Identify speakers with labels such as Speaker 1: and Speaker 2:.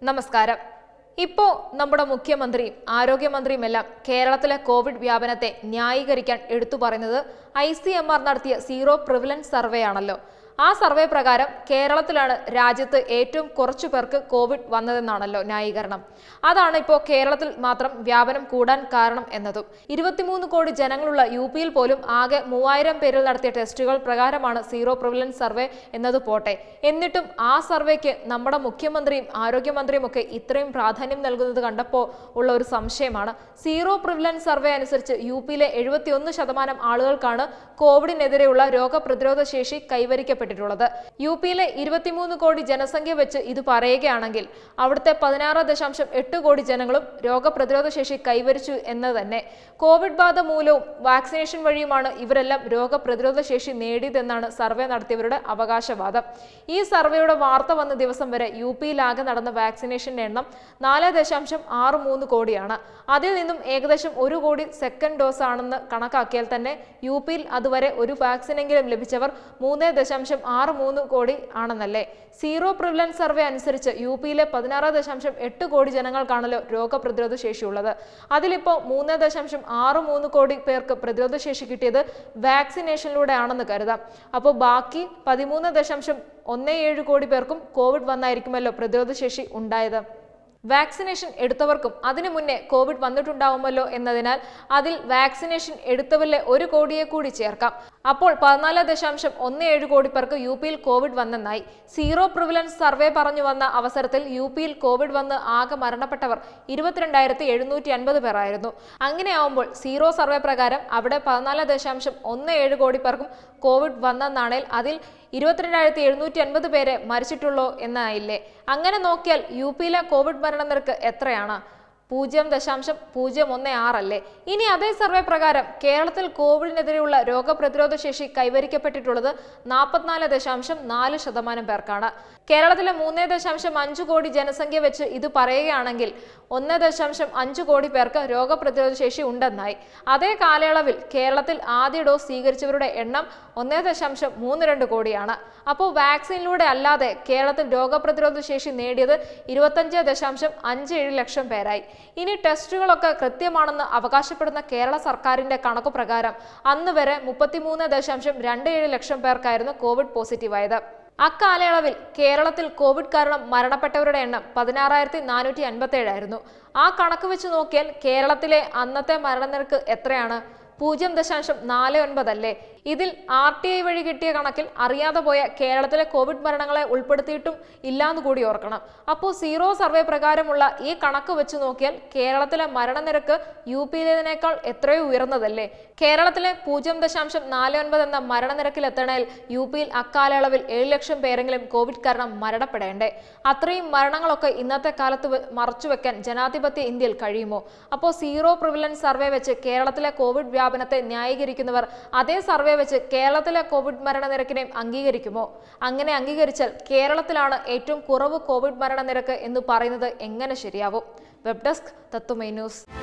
Speaker 1: നമസ്കാരം ഇപ്പോൾ നമ്മുടെ മുഖ്യമന്ത്രിയും ആരോഗ്യമന്ത്രിയുമെല്ലാം കേരളത്തിലെ കോവിഡ് വ്യാപനത്തെ ന്യായീകരിക്കാൻ എടുത്തു പറയുന്നത് ഐ സി എം ആർ നടത്തിയ സീറോ പ്രിവിലൻസ് സർവേ ആണല്ലോ ആ സർവേ പ്രകാരം കേരളത്തിലാണ് രാജ്യത്ത് ഏറ്റവും കുറച്ചു പേർക്ക് കോവിഡ് വന്നതെന്നാണല്ലോ ന്യായീകരണം അതാണ് ഇപ്പോൾ കേരളത്തിൽ മാത്രം വ്യാപനം കൂടാൻ കാരണം എന്നതും ഇരുപത്തിമൂന്ന് കോടി ജനങ്ങളുള്ള യു പിയിൽ പോലും ആകെ മൂവായിരം പേരിൽ നടത്തിയ ടെസ്റ്റുകൾ പ്രകാരമാണ് സീറോ പ്രിവിലൻസ് സർവേ എന്നത് പോട്ടെ എന്നിട്ടും ആ സർവേക്ക് നമ്മുടെ മുഖ്യമന്ത്രിയും ആരോഗ്യമന്ത്രിയും ഒക്കെ ഇത്രയും പ്രാധാന്യം നൽകുന്നത് കണ്ടപ്പോൾ ഉള്ള ഒരു സംശയമാണ് സീറോ പ്രിവിലൻസ് സർവേ അനുസരിച്ച് യു പിയിലെ എഴുപത്തിയൊന്ന് ശതമാനം ആളുകൾക്കാണ് കോവിഡിനെതിരെയുള്ള രോഗപ്രതിരോധ ശേഷി കൈവരിക്കപ്പെട്ടിട്ടുള്ളത് യു പിയിലെ ഇരുപത്തിമൂന്ന് കോടി ജനസംഖ്യ വെച്ച് ഇത് പറയുകയാണെങ്കിൽ അവിടുത്തെ പതിനാറ് ദശാംശം എട്ട് കോടി ജനങ്ങളും രോഗപ്രതിരോധ ശേഷി കൈവരിച്ചു എന്ന് തന്നെ കോവിഡ് ബാധ മൂലവും വാക്സിനേഷൻ വഴിയുമാണ് ഇവരെല്ലാം രോഗപ്രതിരോധ ശേഷി നേടിയതെന്നാണ് സർവേ നടത്തിയവരുടെ അവകാശവാദം ഈ സർവേയുടെ വാർത്ത വന്ന ദിവസം വരെ യു പിയിലാകെ നടന്ന വാക്സിനേഷന്റെ എണ്ണം നാല് ദശാംശം ആറ് മൂന്ന് കോടിയാണ് അതിൽ നിന്നും ഏകദേശം ഒരു കോടി സെക്കൻഡ് ഡോസ് ആണെന്ന് കണക്കാക്കിയാൽ തന്നെ യു പിയിൽ അതുവരെ ഒരു വാക്സിനെങ്കിലും ലഭിച്ചവർ മൂന്ന് ദശാംശം ആറ് മൂന്ന് കോടി ആണെന്നല്ലേ സീറോ പ്രിവിലൻസ് സർവേ അനുസരിച്ച് യു പിയിലെ പതിനാറ് ദശാംശം എട്ട് കോടി ജനങ്ങൾക്കാണല്ലോ രോഗപ്രതിരോധ ശേഷിയുള്ളത് അതിലിപ്പോൾ മൂന്ന് ദശാംശം ആറ് മൂന്ന് കോടി പേർക്ക് പ്രതിരോധ ശേഷി കിട്ടിയത് വാക്സിനേഷനിലൂടെ ആണെന്ന് കരുതാം അപ്പോൾ ബാക്കി പതിമൂന്ന് ദശാംശം ഒന്ന് ഏഴ് കോടി പേർക്കും കോവിഡ് വന്നായിരിക്കുമല്ലോ പ്രതിരോധ ശേഷി ഉണ്ടായത് വാക്സിനേഷൻ എടുത്തവർക്കും അതിനു മുന്നേ കോവിഡ് വന്നിട്ടുണ്ടാവുമല്ലോ എന്നതിനാൽ അതിൽ വാക്സിനേഷൻ എടുത്തവരിലെ ഒരു കോടിയെ കൂടി ചേർക്കാം അപ്പോൾ പതിനാല് ദശാംശം ഒന്ന് ഏഴ് കോടി പേർക്ക് യു പിയിൽ കോവിഡ് വന്നെന്നായി സീറോ പ്രിവിലൻസ് സർവേ പറഞ്ഞു വന്ന അവസരത്തിൽ യു പിയിൽ കോവിഡ് വന്ന് ആകെ മരണപ്പെട്ടവർ ഇരുപത്തിരണ്ടായിരത്തി എഴുന്നൂറ്റി അൻപത് പേരായിരുന്നു അങ്ങനെയാവുമ്പോൾ സീറോ സർവേ പ്രകാരം അവിടെ പതിനാല് ദശാംശം ഒന്ന് ഏഴ് കോടി പേർക്കും കോവിഡ് വന്നെന്നാണേൽ അതിൽ ഇരുപത്തിരണ്ടായിരത്തി എഴുന്നൂറ്റി അൻപത് പേരെ മരിച്ചിട്ടുള്ളൂ എന്നായില്ലേ അങ്ങനെ നോക്കിയാൽ യു പിയിലെ കോവിഡ് മരണനിരക്ക് എത്രയാണ് പൂജ്യം ദശാംശം പൂജ്യം ഒന്ന് ആറല്ലേ ഇനി അതേ സർവേ പ്രകാരം കേരളത്തിൽ കോവിഡിനെതിരെയുള്ള രോഗപ്രതിരോധ ശേഷി കൈവരിക്കപ്പെട്ടിട്ടുള്ളത് നാൽപ്പത്തിനാല് ദശാംശം നാല് ശതമാനം പേർക്കാണ് കേരളത്തിലെ മൂന്ന് ദശാംശം അഞ്ച് കോടി ജനസംഖ്യ വെച്ച് ഇത് പറയുകയാണെങ്കിൽ ഒന്ന് ദശാംശം അഞ്ച് കോടി പേർക്ക് രോഗപ്രതിരോധ ശേഷി ഉണ്ടെന്നായി അതേ കാലയളവിൽ കേരളത്തിൽ ആദ്യ ഡോസ് സ്വീകരിച്ചവരുടെ എണ്ണം ഒന്ന് ദശാംശം മൂന്ന് രണ്ട് കോടിയാണ് അപ്പോൾ വാക്സിനിലൂടെ അല്ലാതെ കേരളത്തിൽ രോഗപ്രതിരോധ ശേഷി നേടിയത് ഇരുപത്തഞ്ച് ദശാംശം അഞ്ച് ഏഴ് ലക്ഷം പേരായി ഇനി ടെസ്റ്റുകളൊക്കെ കൃത്യമാണെന്ന് അവകാശപ്പെടുന്ന കേരള സർക്കാരിന്റെ കണക്കു പ്രകാരം അന്ന് വരെ മുപ്പത്തിമൂന്ന് ദശാംശം രണ്ട് ഏഴ് ലക്ഷം പേർക്കായിരുന്നു കോവിഡ് പോസിറ്റീവായത് അക്കാലയളവിൽ കേരളത്തിൽ കോവിഡ് കാരണം മരണപ്പെട്ടവരുടെ എണ്ണം പതിനാറായിരത്തി നാനൂറ്റി അൻപത്തി ഏഴായിരുന്നു ആ കണക്ക് വെച്ച് നോക്കിയാൽ കേരളത്തിലെ അന്നത്തെ മരണനിരക്ക് എത്രയാണ് പൂജ്യം ദശാംശം നാല് ഒൻപതല്ലേ ഇതിൽ ആർ ടി ഐ വഴി കിട്ടിയ കണക്കിൽ അറിയാതെ പോയ കേരളത്തിലെ കോവിഡ് മരണങ്ങളെ ഉൾപ്പെടുത്തിയിട്ടും ഇല്ലാന്ന് കൂടി ഓർക്കണം അപ്പോൾ സീറോ സർവേ പ്രകാരമുള്ള ഈ കണക്ക് വെച്ച് നോക്കിയാൽ കേരളത്തിലെ മരണനിരക്ക് യു പിയിലേതിനേക്കാൾ എത്രയോ ഉയർന്നതല്ലേ കേരളത്തിലെ പൂജ്യം ദശാംശം നാല് ഒൻപത് എന്ന മരണനിരക്കിൽ എത്തണേൽ യു പിയിൽ അക്കാലയളവിൽ ഏഴ് ലക്ഷം പേരെങ്കിലും കോവിഡ് കാരണം മരണപ്പെടേണ്ടേ അത്രയും മരണങ്ങളൊക്കെ ഇന്നത്തെ കാലത്ത് വെ- മറച്ചുവെക്കാൻ ജനാധിപത്യ ഇന്ത്യയിൽ കഴിയുമോ അപ്പോൾ സീറോ പ്രിവിലൻസ് സർവേ വെച്ച് കേരളത്തിലെ കോവിഡ് വ്യാപനത്തെ ന്യായീകരിക്കുന്നവർ അതേ സർവേ വെച്ച് കേരളത്തിലെ കോവിഡ് മരണനിരക്കിനെയും അംഗീകരിക്കുമോ അങ്ങനെ അംഗീകരിച്ചാൽ കേരളത്തിലാണ് ഏറ്റവും കുറവ് കോവിഡ് മരണനിരക്ക് എന്ന് പറയുന്നത് എങ്ങനെ ശരിയാവും വെബ് ഡെസ്ക് തത്തുമൈ ന്യൂസ്